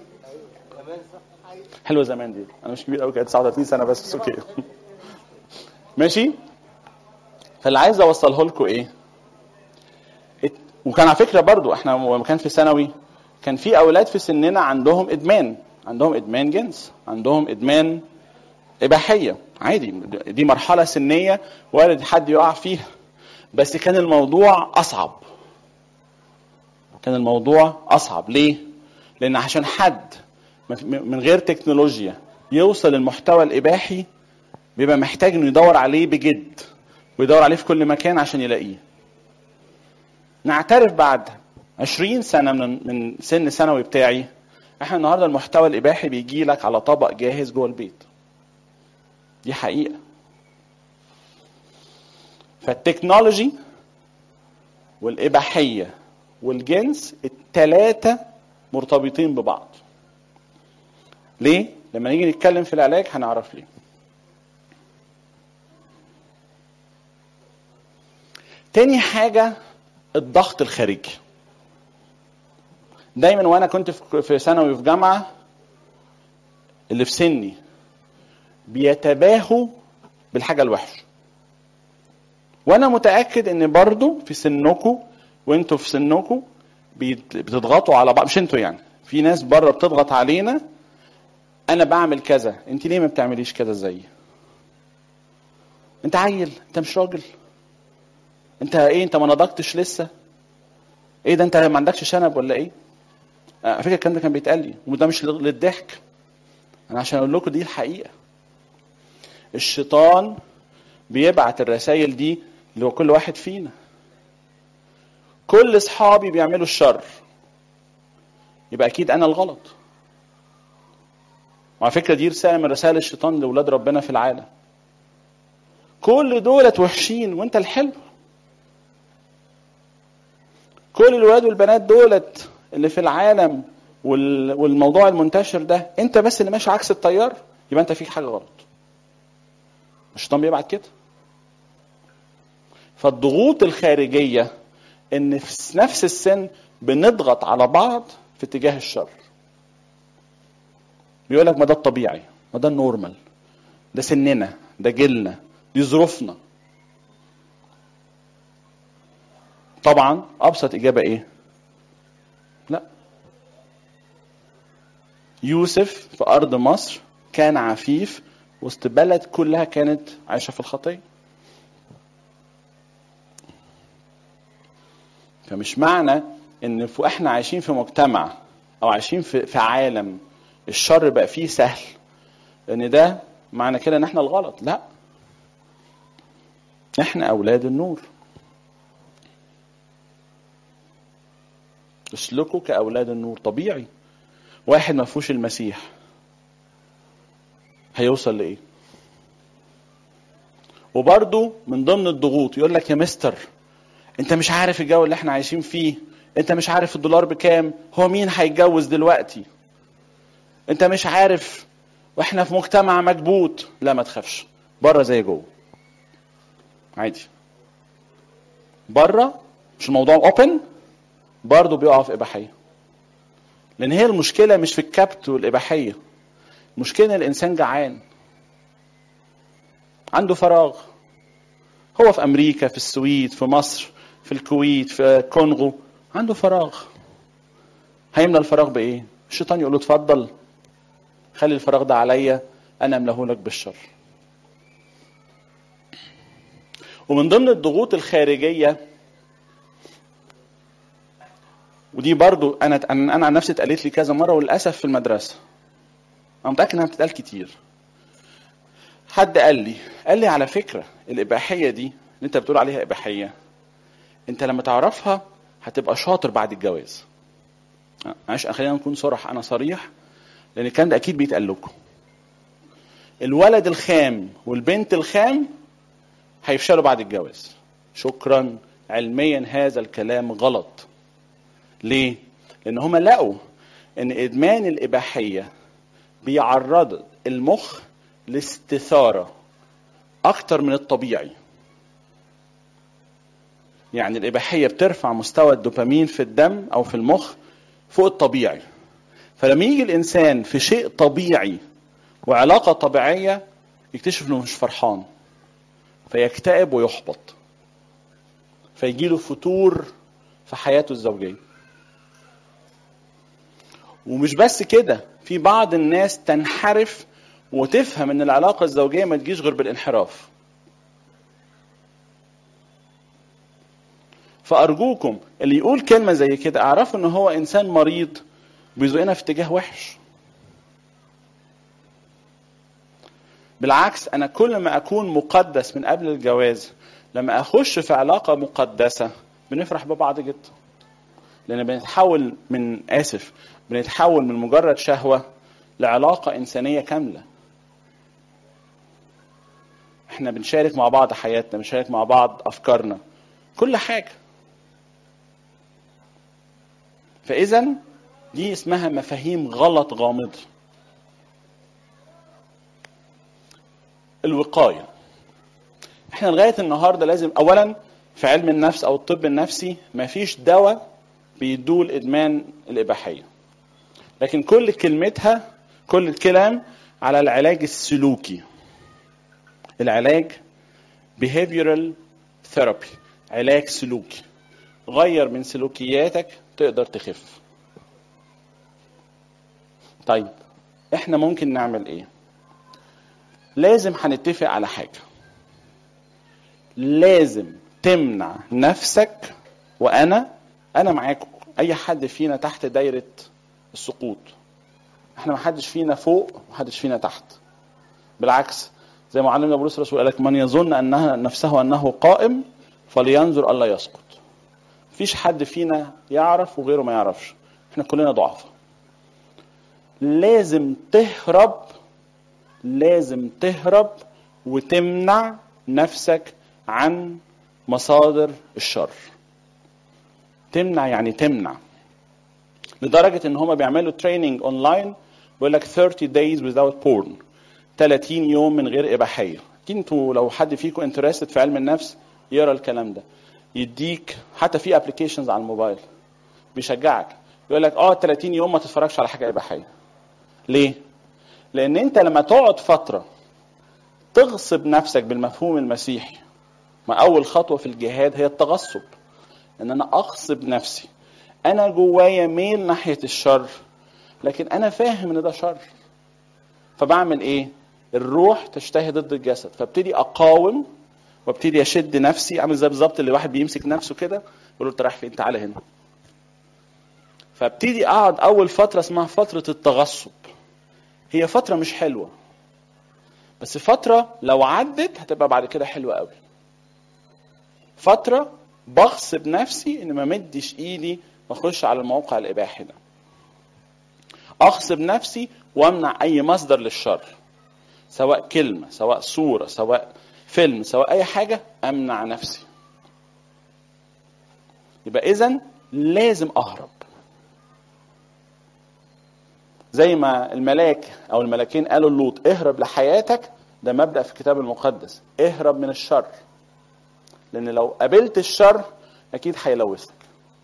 حلوه زمان دي انا مش كبير قوي كده 39 سنه بس بس اوكي ماشي فاللي عايز اوصله لكم ايه ات- وكان على فكره برضو احنا لما كان في ثانوي كان في اولاد في سننا عندهم ادمان عندهم ادمان جنس عندهم ادمان اباحيه عادي دي مرحله سنيه وارد حد يقع فيها بس كان الموضوع اصعب كان الموضوع اصعب ليه لان عشان حد من غير تكنولوجيا يوصل للمحتوى الاباحي بيبقى محتاج انه يدور عليه بجد ويدور عليه في كل مكان عشان يلاقيه نعترف بعد 20 سنه من من سن ثانوي بتاعي احنا النهارده المحتوى الاباحي بيجي لك على طبق جاهز جوه البيت دي حقيقه فالتكنولوجي والاباحيه والجنس الثلاثه مرتبطين ببعض ليه لما نيجي نتكلم في العلاج هنعرف ليه تاني حاجة الضغط الخارجي دايما وانا كنت في في ثانوي وفي جامعة اللي في سني بيتباهوا بالحاجة الوحشة وانا متأكد ان برضو في سنكم وانتوا في سنكم بيت- بتضغطوا على بعض مش انتوا يعني في ناس بره بتضغط علينا انا بعمل كذا انت ليه ما بتعمليش كذا زيي انت عيل انت مش راجل انت ايه انت ما نضجتش لسه ايه ده انت ما عندكش شنب ولا ايه آه، على فكره الكلام ده كان بيتقال لي وده مش لل- للضحك انا عشان اقول لكم دي الحقيقه الشيطان بيبعت الرسائل دي لكل واحد فينا كل اصحابي بيعملوا الشر يبقى اكيد انا الغلط وعلى فكره دي رساله من رسائل الشيطان لاولاد ربنا في العالم كل دولت وحشين وانت الحلو كل الولاد والبنات دولت اللي في العالم وال- والموضوع المنتشر ده انت بس اللي ماشي عكس التيار يبقى انت فيك حاجه غلط الشيطان بيبعت كده فالضغوط الخارجيه ان في نفس السن بنضغط على بعض في اتجاه الشر بيقول لك ما ده الطبيعي ما ده النورمال ده سننا ده جيلنا دي ظروفنا طبعا ابسط اجابه ايه لا يوسف في ارض مصر كان عفيف وسط بلد كلها كانت عايشه في الخطيه فمش معنى ان ف- احنا عايشين في مجتمع او عايشين في في عالم الشر بقى فيه سهل ان ده معنى كده ان احنا الغلط لا احنا اولاد النور اسلكوا كاولاد النور طبيعي واحد ما فيهوش المسيح هيوصل لايه وبرضه من ضمن الضغوط يقول لك يا مستر انت مش عارف الجو اللي احنا عايشين فيه انت مش عارف الدولار بكام هو مين هيتجوز دلوقتي انت مش عارف واحنا في مجتمع مكبوت لا ما تخافش بره زي جوه عادي بره مش الموضوع اوبن برضه بيقع في اباحيه لان هي المشكله مش في الكبت والاباحيه المشكله ان الانسان جعان عنده فراغ هو في امريكا في السويد في مصر في الكويت في كونغو عنده فراغ هيملى الفراغ بايه الشيطان يقول له اتفضل خلي الفراغ ده عليا انا املاه لك بالشر ومن ضمن الضغوط الخارجيه ودي برضو انا انا عن نفسي اتقالت لي كذا مره وللاسف في المدرسه انا متاكد انها بتتقال كتير حد قال لي قال لي على فكره الاباحيه دي اللي انت بتقول عليها اباحيه انت لما تعرفها هتبقى شاطر بعد الجواز معلش خلينا نكون صرح انا صريح لان الكلام ده اكيد بيتقال لكم الولد الخام والبنت الخام هيفشلوا بعد الجواز شكرا علميا هذا الكلام غلط ليه؟ لان هم لقوا ان ادمان الاباحيه بيعرض المخ لاستثاره اكتر من الطبيعي يعني الاباحيه بترفع مستوى الدوبامين في الدم او في المخ فوق الطبيعي فلما يجي الانسان في شيء طبيعي وعلاقه طبيعيه يكتشف انه مش فرحان فيكتئب ويحبط فيجي له فتور في حياته الزوجيه ومش بس كده في بعض الناس تنحرف وتفهم ان العلاقه الزوجيه ما تجيش غير بالانحراف فارجوكم اللي يقول كلمه زي كده اعرفوا ان هو انسان مريض بيزقنا في اتجاه وحش بالعكس انا كل ما اكون مقدس من قبل الجواز لما اخش في علاقه مقدسه بنفرح ببعض جدا لان بنتحول من اسف بنتحول من مجرد شهوه لعلاقه انسانيه كامله احنا بنشارك مع بعض حياتنا بنشارك مع بعض افكارنا كل حاجه فاذا دي اسمها مفاهيم غلط غامضه الوقايه احنا لغايه النهارده لازم اولا في علم النفس او الطب النفسي مفيش دواء بيدوه الادمان الاباحيه لكن كل كلمتها كل الكلام على العلاج السلوكي العلاج behavioral therapy علاج سلوكي غير من سلوكياتك تقدر تخف طيب احنا ممكن نعمل ايه لازم هنتفق على حاجه لازم تمنع نفسك وانا انا معاكم اي حد فينا تحت دايره السقوط احنا ما حدش فينا فوق ما حدش فينا تحت بالعكس زي ما علمنا بولس الرسول قال لك من يظن انها نفسه انه قائم فلينظر الا يسقط مفيش حد فينا يعرف وغيره ما يعرفش احنا كلنا ضعفاء لازم تهرب لازم تهرب وتمنع نفسك عن مصادر الشر تمنع يعني تمنع لدرجة ان هما بيعملوا تريننج اونلاين بيقول لك 30 days without porn 30 يوم من غير اباحية اكيد انتوا لو حد فيكم انترستد في علم النفس يقرا الكلام ده يديك حتى في ابلكيشنز على الموبايل بيشجعك يقول لك اه 30 يوم ما تتفرجش على حاجه اباحيه ليه لان انت لما تقعد فتره تغصب نفسك بالمفهوم المسيحي ما اول خطوه في الجهاد هي التغصب ان انا اغصب نفسي انا جوايا ميل ناحيه الشر لكن انا فاهم ان ده شر فبعمل ايه الروح تشتهي ضد الجسد فابتدي اقاوم وابتدي اشد نفسي عامل زي بالظبط اللي واحد بيمسك نفسه كده يقول له انت رايح فين تعالى هنا فابتدي اقعد اول فتره اسمها فتره التغصب هي فتره مش حلوه بس فتره لو عدت هتبقى بعد كده حلوه قوي فتره بغصب نفسي ان ما مدش ايدي واخش على الموقع الاباحي ده اغصب نفسي وامنع اي مصدر للشر سواء كلمه سواء صوره سواء فيلم سواء اي حاجه امنع نفسي يبقى اذا لازم اهرب زي ما الملاك او الملاكين قالوا لوط اهرب لحياتك ده مبدا في الكتاب المقدس اهرب من الشر لان لو قابلت الشر اكيد هيلوثك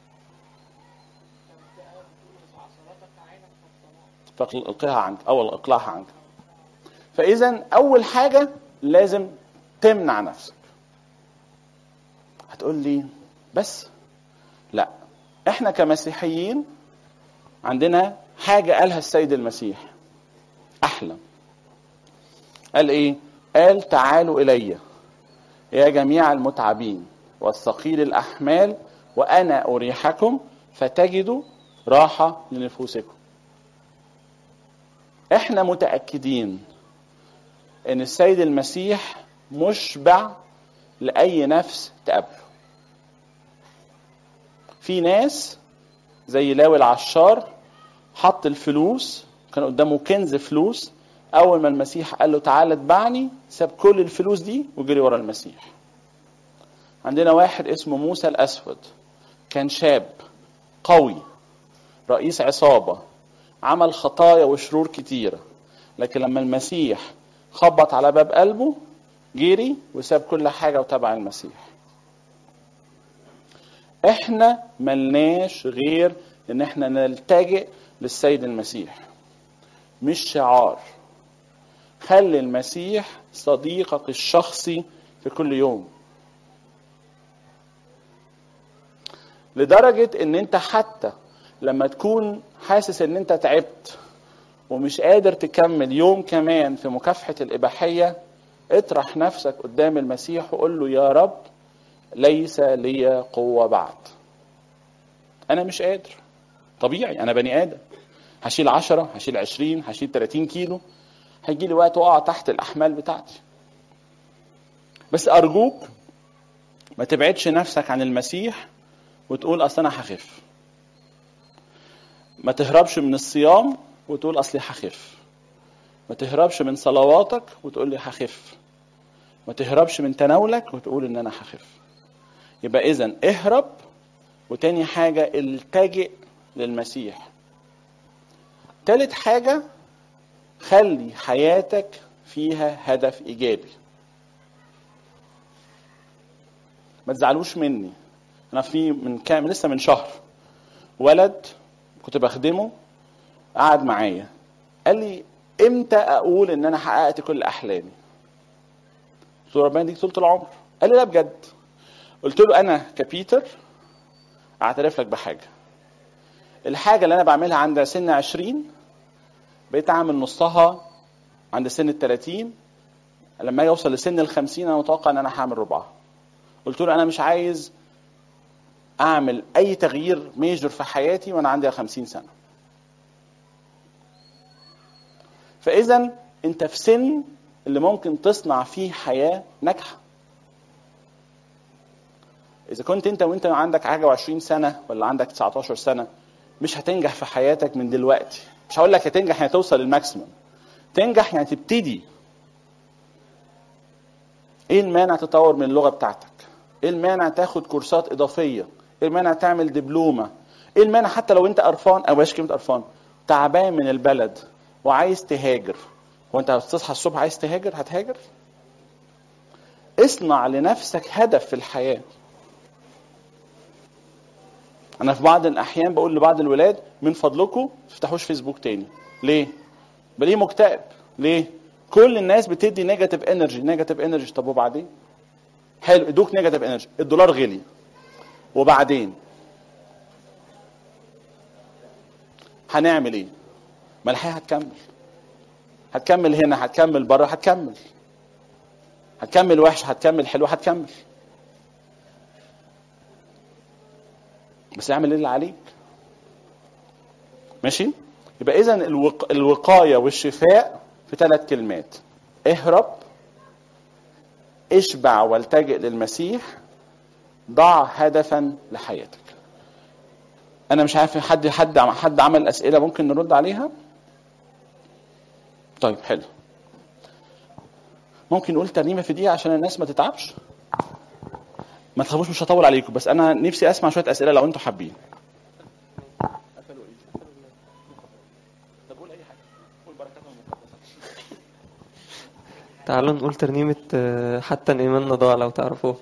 فالقها عنك او اقلعها عنك فاذا اول حاجه لازم تمنع نفسك هتقول لي بس لا احنا كمسيحيين عندنا حاجة قالها السيد المسيح أحلى قال إيه؟ قال تعالوا إلي يا جميع المتعبين والثقيل الأحمال وأنا أريحكم فتجدوا راحة لنفوسكم احنا متأكدين ان السيد المسيح مشبع لأي نفس تقابله في ناس زي لاوي العشار حط الفلوس كان قدامه كنز فلوس اول ما المسيح قال له تعالى اتبعني ساب كل الفلوس دي وجري ورا المسيح عندنا واحد اسمه موسى الاسود كان شاب قوي رئيس عصابة عمل خطايا وشرور كتيرة لكن لما المسيح خبط على باب قلبه جري وساب كل حاجة وتبع المسيح احنا ملناش غير ان احنا نلتجئ للسيد المسيح مش شعار خلي المسيح صديقك الشخصي في كل يوم لدرجة ان انت حتى لما تكون حاسس ان انت تعبت ومش قادر تكمل يوم كمان في مكافحة الإباحية اطرح نفسك قدام المسيح وقول له يا رب ليس لي قوة بعد أنا مش قادر طبيعي أنا بني آدم هشيل عشرة هشيل عشرين هشيل تلاتين كيلو هيجي لي وقت أقع تحت الأحمال بتاعتي بس أرجوك ما تبعدش نفسك عن المسيح وتقول أصل أنا هخف ما تهربش من الصيام وتقول أصلي هخف ما تهربش من صلواتك وتقول لي هخف ما تهربش من تناولك وتقول ان انا هخف يبقى اذا اهرب وتاني حاجة التجئ للمسيح تالت حاجة خلي حياتك فيها هدف ايجابي ما تزعلوش مني انا في من كام لسه من شهر ولد كنت بخدمه قعد معايا قال لي امتى اقول ان انا حققت كل احلامي قلت له ربنا يديك طول العمر قال لي لا بجد قلت له انا كبيتر اعترف لك بحاجه الحاجه اللي انا بعملها عند سن 20 بقيت اعمل نصها عند سن ال 30 لما اجي اوصل لسن ال 50 انا متوقع ان انا هعمل ربعها قلت له انا مش عايز اعمل اي تغيير ميجر في حياتي وانا عندي 50 سنه فاذا انت في سن اللي ممكن تصنع فيه حياه ناجحه اذا كنت انت وانت عندك حاجه وعشرين سنه ولا عندك 19 سنه مش هتنجح في حياتك من دلوقتي مش هقول لك هتنجح يعني توصل للماكسيمم تنجح يعني تبتدي ايه المانع تطور من اللغه بتاعتك ايه المانع تاخد كورسات اضافيه ايه المانع تعمل دبلومه ايه المانع حتى لو انت قرفان او بلاش كلمه قرفان تعبان من البلد وعايز تهاجر هو انت بتصحى الصبح عايز تهاجر هتهاجر اصنع لنفسك هدف في الحياه انا في بعض الاحيان بقول لبعض الولاد من فضلكم ما تفتحوش فيسبوك تاني ليه بلاقيه مكتئب ليه كل الناس بتدي نيجاتيف انرجي نيجاتيف انرجي طب وبعدين حلو ادوك نيجاتيف انرجي الدولار غلي وبعدين هنعمل ايه ما الحياه هتكمل هتكمل هنا هتكمل بره هتكمل هتكمل وحش هتكمل حلو هتكمل بس اعمل اللي عليك ماشي يبقى اذا الوق... الوقايه والشفاء في ثلاث كلمات اهرب اشبع والتجئ للمسيح ضع هدفا لحياتك انا مش عارف حد حد حد عمل اسئله ممكن نرد عليها طيب حلو ممكن نقول ترنيمه في دقيقه عشان الناس ما تتعبش ما تخافوش مش هطول عليكم بس انا نفسي اسمع شويه اسئله لو انتم حابين تعالوا نقول ترنيمة آه، حتى إن إيماننا ضاع لو تعرفوه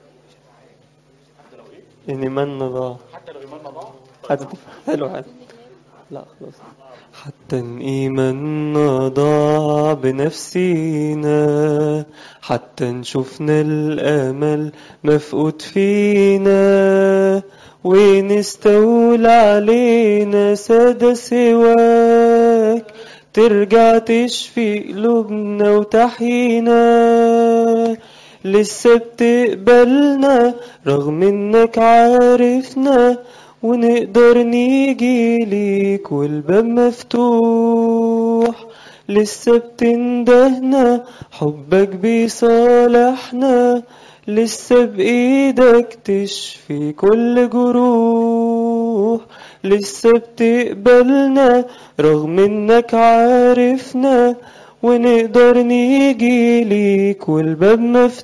إن إيماننا ضاع حتى لو ايماننا ضاع حد حلو حلو لا خلاص حتى إن إيماننا ضاع بنفسينا حتى نشوفنا الأمل مفقود فينا ونستولى علينا سادة سواك ترجع تشفي قلوبنا وتحيينا لسه بتقبلنا رغم انك عارفنا ونقدر نيجي ليك والباب مفتوح لسه بتندهنا حبك بيصالحنا لسه بإيدك تشفي كل جروح لسه بتقبلنا رغم انك عارفنا ونقدر نيجي ليك والباب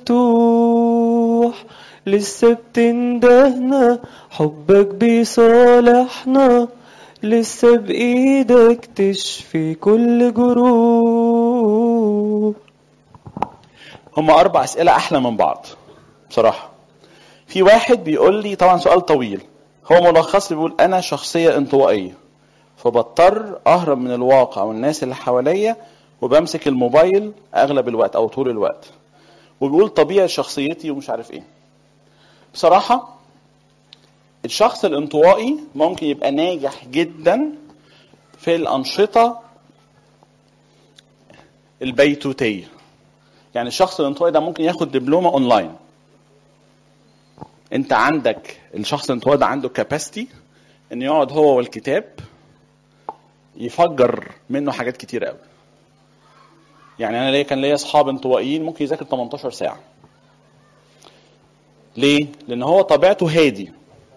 مفتوح لسه بتندهنا حبك بيصالحنا لسه بإيدك تشفي كل جروح هم اربع اسئله احلى من بعض بصراحه في واحد بيقول لي طبعا سؤال طويل هو ملخص لي بيقول انا شخصيه انطوائيه فبضطر اهرب من الواقع والناس اللي حواليا وبمسك الموبايل اغلب الوقت او طول الوقت وبيقول طبيعه شخصيتي ومش عارف ايه بصراحه الشخص الانطوائي ممكن يبقى ناجح جدا في الانشطه البيتوتيه يعني الشخص الانطوائي ده ممكن ياخد دبلومه اونلاين انت عندك الشخص الانطوائي ده عنده كاباسيتي ان يقعد هو والكتاب يفجر منه حاجات كتير قوي يعني انا ليا كان ليا اصحاب انطوائيين ممكن يذاكر 18 ساعه ليه لان هو طبيعته هادي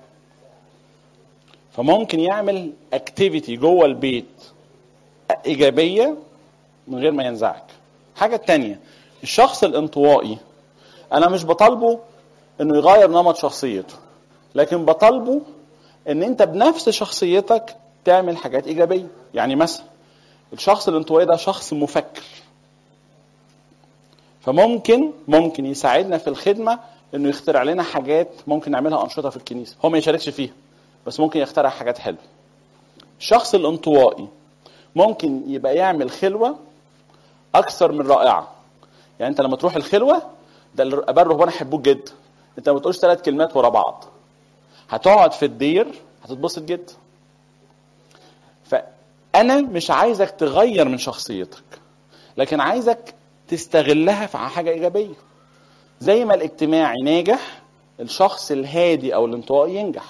فممكن يعمل اكتيفيتي جوه البيت ايجابيه من غير ما ينزعج حاجه تانية الشخص الانطوائي انا مش بطالبه انه يغير نمط شخصيته لكن بطالبه ان انت بنفس شخصيتك تعمل حاجات ايجابيه يعني مثلا الشخص الانطوائي ده شخص مفكر فممكن ممكن يساعدنا في الخدمه انه يخترع لنا حاجات ممكن نعملها انشطه في الكنيسه هو ما يشاركش فيها بس ممكن يخترع حاجات حلوه الشخص الانطوائي ممكن يبقى يعمل خلوه اكثر من رائعه يعني انت لما تروح الخلوه ده الاباء الرهبان يحبوك جدا انت ما تقولش ثلاث كلمات ورا بعض هتقعد في الدير هتتبسط جدا فانا مش عايزك تغير من شخصيتك لكن عايزك تستغلها في حاجه ايجابيه زي ما الاجتماعي ناجح الشخص الهادي او الانطوائي ينجح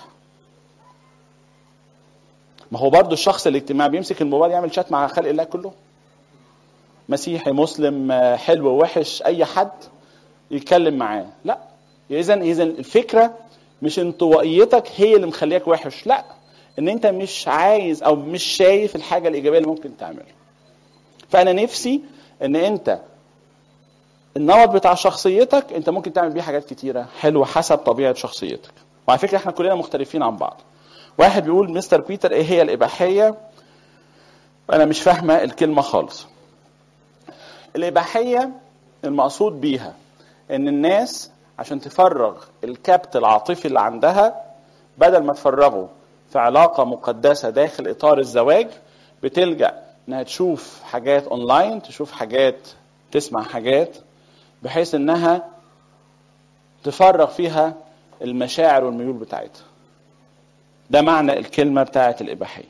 ما هو برضو الشخص الاجتماعي بيمسك الموبايل يعمل شات مع خلق الله كله مسيحي مسلم حلو وحش اي حد يتكلم معاه لا اذا اذا الفكره مش انطوائيتك هي اللي مخليك وحش لا ان انت مش عايز او مش شايف الحاجه الايجابيه اللي ممكن تعملها فانا نفسي ان انت النمط بتاع شخصيتك انت ممكن تعمل بيه حاجات كتيره حلوه حسب طبيعه شخصيتك وعلى فكره احنا كلنا مختلفين عن بعض واحد بيقول مستر بيتر ايه هي الاباحيه انا مش فاهمه الكلمه خالص الاباحيه المقصود بيها ان الناس عشان تفرغ الكبت العاطفي اللي عندها بدل ما تفرغه في علاقه مقدسه داخل اطار الزواج بتلجا انها تشوف حاجات اونلاين تشوف حاجات تسمع حاجات بحيث انها تفرغ فيها المشاعر والميول بتاعتها ده معنى الكلمه بتاعت الاباحيه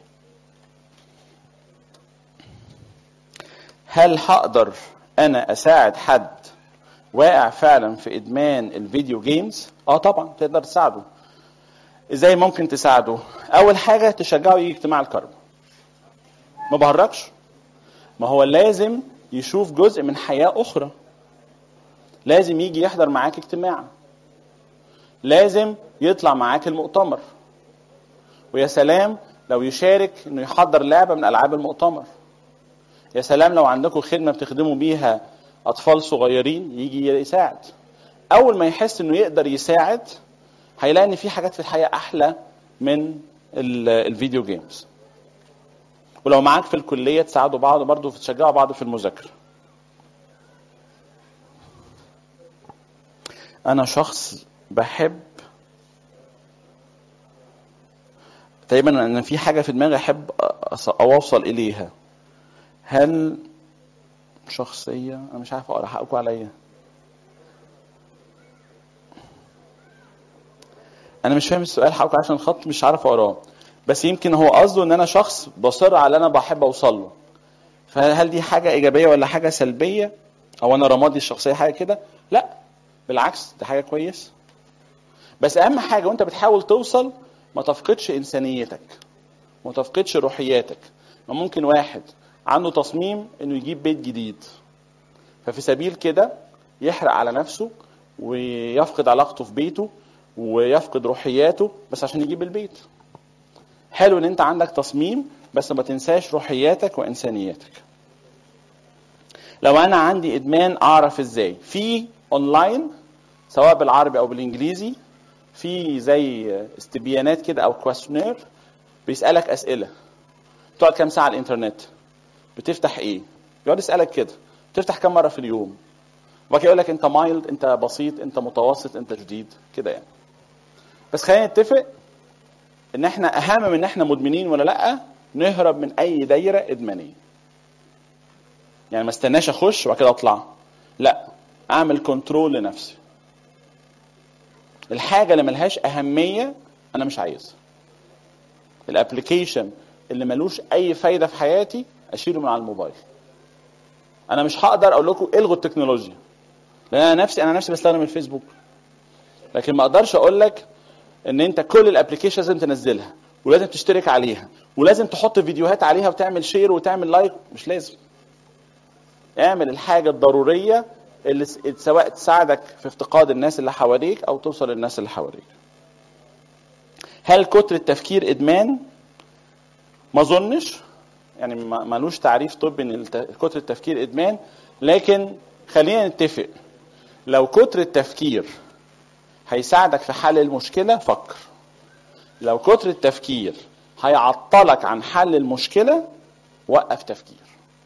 هل هقدر انا اساعد حد واقع فعلا في ادمان الفيديو جيمز اه طبعا تقدر تساعده ازاي ممكن تساعده اول حاجه تشجعه يجي اجتماع الكرم ما بهرجش ما هو لازم يشوف جزء من حياه اخرى لازم يجي يحضر معاك اجتماع لازم يطلع معاك المؤتمر ويا سلام لو يشارك انه يحضر لعبه من العاب المؤتمر يا سلام لو عندكم خدمه بتخدموا بيها اطفال صغيرين يجي يساعد اول ما يحس انه يقدر يساعد هيلاقي ان في حاجات في الحياه احلى من الفيديو جيمز ولو معاك في الكليه تساعدوا بعض برضه تشجعوا بعض في المذاكره انا شخص بحب تقريبا ان في حاجه في دماغي احب اوصل اليها هل شخصيه انا مش عارف اقرا حقكم عليا انا مش فاهم السؤال حقكم عشان الخط مش عارف اقراه بس يمكن هو قصده ان انا شخص بصر على اللي انا بحب اوصل له فهل دي حاجه ايجابيه ولا حاجه سلبيه او انا رمادي الشخصيه حاجه كده لا بالعكس دي حاجه كويسه بس اهم حاجه وانت بتحاول توصل ما تفقدش انسانيتك ما تفقدش روحياتك ما ممكن واحد عنده تصميم انه يجيب بيت جديد ففي سبيل كده يحرق على نفسه ويفقد علاقته في بيته ويفقد روحياته بس عشان يجيب البيت حلو ان انت عندك تصميم بس ما تنساش روحياتك وانسانيتك لو انا عندي ادمان اعرف ازاي في اونلاين سواء بالعربي او بالانجليزي في زي استبيانات كده او كويشنير بيسالك اسئله بتقعد كام ساعه على الانترنت بتفتح ايه يقعد يسالك كده بتفتح كام مره في اليوم وبعد كده يقول لك انت مايلد انت بسيط انت متوسط انت جديد كده يعني بس خلينا نتفق ان احنا اهم من ان احنا مدمنين ولا لا نهرب من اي دايره ادمانيه يعني ما استناش اخش وبعد كده اطلع لا اعمل كنترول لنفسي الحاجه اللي ملهاش اهميه انا مش عايزها الابلكيشن اللي ملوش اي فايده في حياتي اشيله من على الموبايل انا مش هقدر اقول لكم الغوا التكنولوجيا لان انا نفسي انا نفسي بستخدم الفيسبوك لكن ما اقدرش اقول لك ان انت كل الابلكيشن لازم تنزلها ولازم تشترك عليها ولازم تحط فيديوهات عليها وتعمل شير وتعمل لايك مش لازم اعمل الحاجه الضروريه اللي س- سواء تساعدك في افتقاد الناس اللي حواليك او توصل للناس اللي حواليك هل كتر التفكير ادمان ما اظنش يعني ما- ملوش تعريف طبي ان الت- كتر التفكير ادمان لكن خلينا نتفق لو كتر التفكير هيساعدك في حل المشكله فكر لو كتر التفكير هيعطلك عن حل المشكله وقف تفكير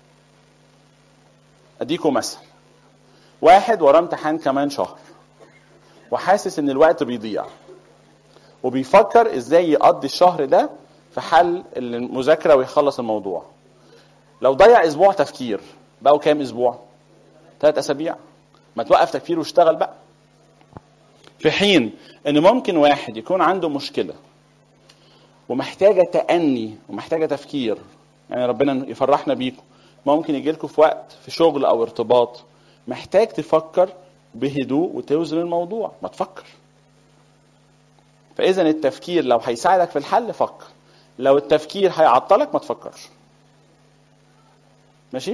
اديكم مثل واحد وراه امتحان كمان شهر وحاسس ان الوقت بيضيع وبيفكر ازاي يقضي الشهر ده في حل المذاكره ويخلص الموضوع لو ضيع اسبوع تفكير بقوا كام اسبوع ثلاث اسابيع ما توقف تفكير واشتغل بقى في حين ان ممكن واحد يكون عنده مشكله ومحتاجه تأني ومحتاجه تفكير يعني ربنا يفرحنا بيكم ممكن يجي لكم في وقت في شغل او ارتباط محتاج تفكر بهدوء وتوزن الموضوع ما تفكر فاذا التفكير لو هيساعدك في الحل فكر لو التفكير هيعطلك ما تفكرش ماشي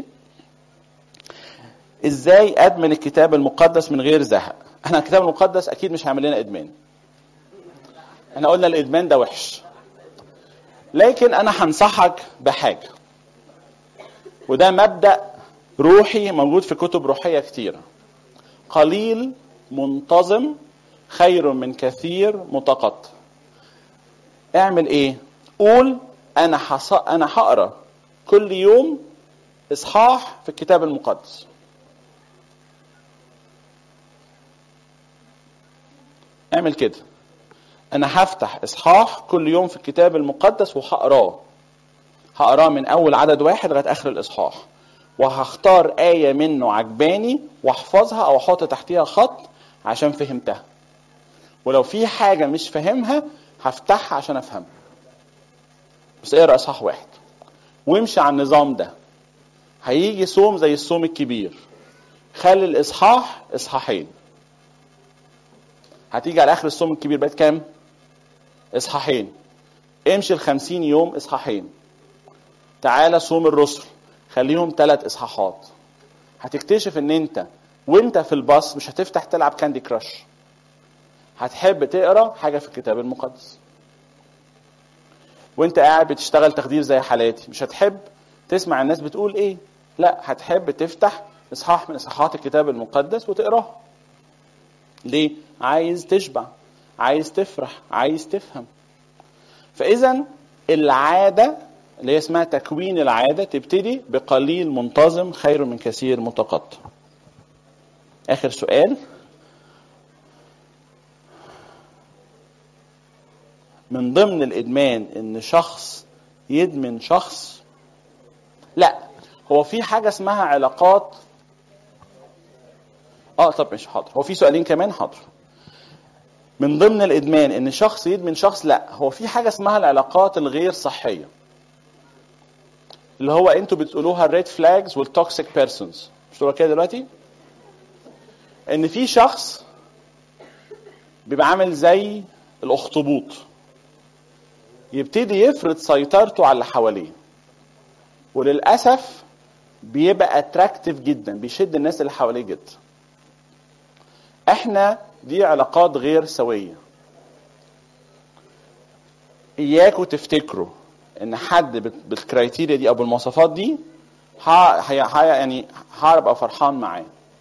ازاي ادمن الكتاب المقدس من غير زهق احنا الكتاب المقدس اكيد مش هيعمل لنا ادمان احنا قلنا الادمان ده وحش لكن انا هنصحك بحاجه وده مبدا روحي موجود في كتب روحيه كتيره قليل منتظم خير من كثير متقطع اعمل ايه قول انا حص... انا هقرا كل يوم اصحاح في الكتاب المقدس اعمل كده انا هفتح اصحاح كل يوم في الكتاب المقدس وهقراه هقراه من اول عدد واحد لغايه اخر الاصحاح وهختار آية منه عجباني واحفظها او احط تحتيها خط عشان فهمتها ولو في حاجة مش فاهمها هفتحها عشان افهمها بس اقرا اصحاح واحد وامشي على النظام ده هيجي صوم زي الصوم الكبير خلي الاصحاح اصحاحين هتيجي على اخر الصوم الكبير بقت كام اصحاحين امشي الخمسين يوم اصحاحين تعالى صوم الرسل خليهم ثلاث اصحاحات هتكتشف ان انت وانت في الباص مش هتفتح تلعب كاندي كراش هتحب تقرا حاجه في الكتاب المقدس وانت قاعد بتشتغل تخدير زي حالاتي مش هتحب تسمع الناس بتقول ايه لا هتحب تفتح اصحاح من اصحاحات الكتاب المقدس وتقراه ليه عايز تشبع عايز تفرح عايز تفهم فاذا العاده اللي هي اسمها تكوين العاده تبتدي بقليل منتظم خير من كثير متقطع اخر سؤال من ضمن الادمان ان شخص يدمن شخص لا هو في حاجه اسمها علاقات اه طب مش حاضر هو في سؤالين كمان حاضر من ضمن الادمان ان شخص يدمن شخص لا هو في حاجه اسمها العلاقات الغير صحيه اللي هو انتوا بتقولوها الريد فلاجز والتوكسيك بيرسونز مش بتقولوها كده دلوقتي ان في شخص بيبقى عامل زي الاخطبوط يبتدي يفرض سيطرته على اللي حواليه وللاسف بيبقى اتراكتيف جدا بيشد الناس اللي حواليه جدا احنا دي علاقات غير سويه اياكوا تفتكروا ان حد بال- بالكرايتيريا دي او بالمواصفات دي ها هي ها يعني هبقى فرحان معاه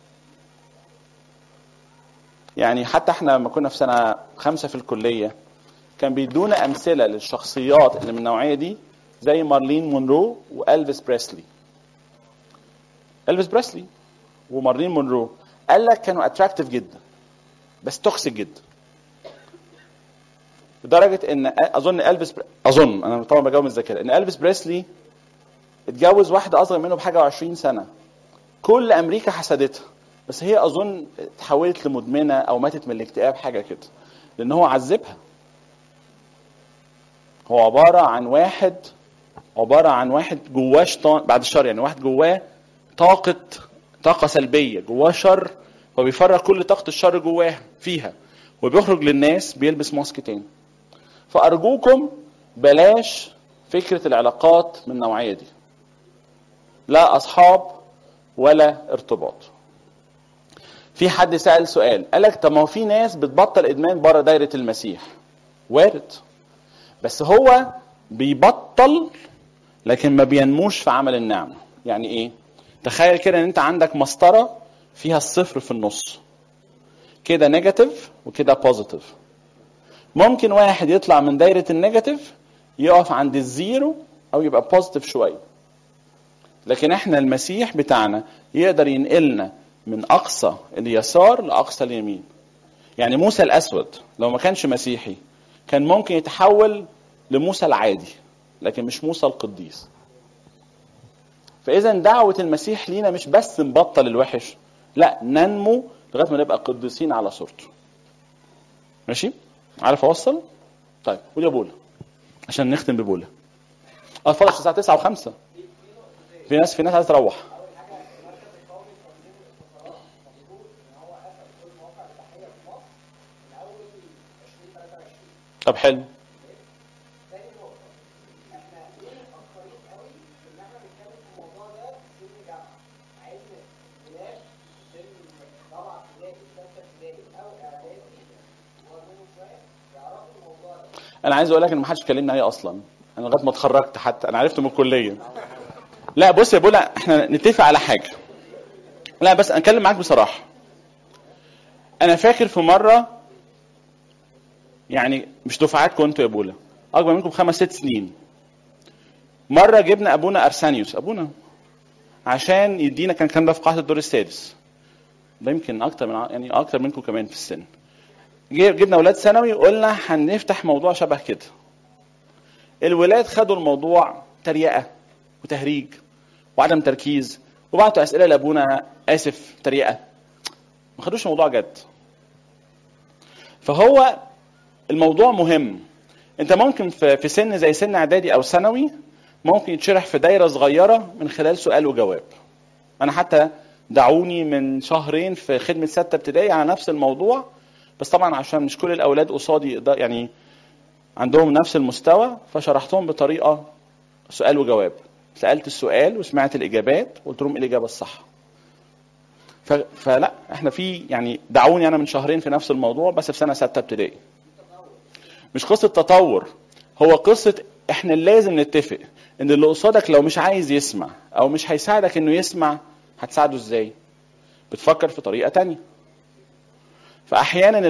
يعني حتى احنا لما كنا في سنه خمسه في الكليه كان بيدونا امثله للشخصيات اللي من النوعيه دي زي مارلين مونرو والفيس بريسلي الفيس بريسلي ومارلين مونرو قال لك كانوا اتراكتيف جدا بس توكسيك جدا لدرجه ان اظن الفيس اظن انا طبعا بجاوب من الذاكره ان الفيس بريسلي اتجوز واحده اصغر منه بحاجه و20 سنه كل امريكا حسدتها بس هي اظن اتحولت لمدمنه او ماتت من الاكتئاب حاجه كده لان هو عذبها هو عباره عن واحد عباره عن واحد جواه شيطان بعد الشر يعني واحد جواه طاقه طاقه سلبيه جواه شر فبيفرغ كل طاقه الشر جواه فيها وبيخرج للناس بيلبس ماسك تاني فارجوكم بلاش فكره العلاقات من النوعيه دي لا اصحاب ولا ارتباط في حد سأل سؤال قال لك طب ما هو في ناس بتبطل ادمان بره دايره المسيح وارد بس هو بيبطل لكن ما بينموش في عمل النعمه يعني ايه تخيل كده ان انت عندك مسطره فيها الصفر في النص كده نيجاتيف وكده بوزيتيف ممكن واحد يطلع من دايره النيجاتيف يقف عند الزيرو او يبقى بوزيتيف شويه لكن احنا المسيح بتاعنا يقدر ينقلنا من اقصى اليسار لاقصى اليمين يعني موسى الاسود لو ما كانش مسيحي كان ممكن يتحول لموسى العادي لكن مش موسى القديس فاذا دعوه المسيح لينا مش بس نبطل الوحش لا ننمو لغايه ما نبقى قديسين على صورته ماشي عارف اوصل طيب قول يا بولا عشان نختم ببولا اه فاضل الساعه 9 و5 في ناس في ناس عايزه تروح طب حلو انا عايز اقول لك ان ما حدش كلمني عليه اصلا انا لغايه ما اتخرجت حتى انا عرفته من الكليه لا بص يا بولا احنا نتفق على حاجه لا بس اتكلم معاك بصراحه انا فاكر في مره يعني مش دفعات كنتوا يا بولا اكبر منكم خمس ست سنين مره جبنا ابونا ارسانيوس ابونا عشان يدينا كان كان ده في قاعه الدور السادس ده يمكن اكتر من يعني اكتر منكم كمان في السن جبنا اولاد ثانوي قلنا هنفتح موضوع شبه كده الولاد خدوا الموضوع تريقه وتهريج وعدم تركيز وبعتوا اسئله لابونا اسف تريقه ما خدوش الموضوع جد فهو الموضوع مهم انت ممكن في في سن زي سن اعدادي او ثانوي ممكن يتشرح في دايره صغيره من خلال سؤال وجواب انا حتى دعوني من شهرين في خدمه سته ابتدائي على نفس الموضوع بس طبعا عشان مش كل الاولاد قصادي يعني عندهم نفس المستوى فشرحتهم بطريقه سؤال وجواب سالت السؤال وسمعت الاجابات وقلت لهم الاجابه الصح ف... فلا احنا في يعني دعوني انا من شهرين في نفس الموضوع بس في سنه سته ابتدائي مش قصه تطور هو قصه احنا لازم نتفق ان اللي قصادك لو مش عايز يسمع او مش هيساعدك انه يسمع هتساعده ازاي بتفكر في طريقه تانية فاحيانا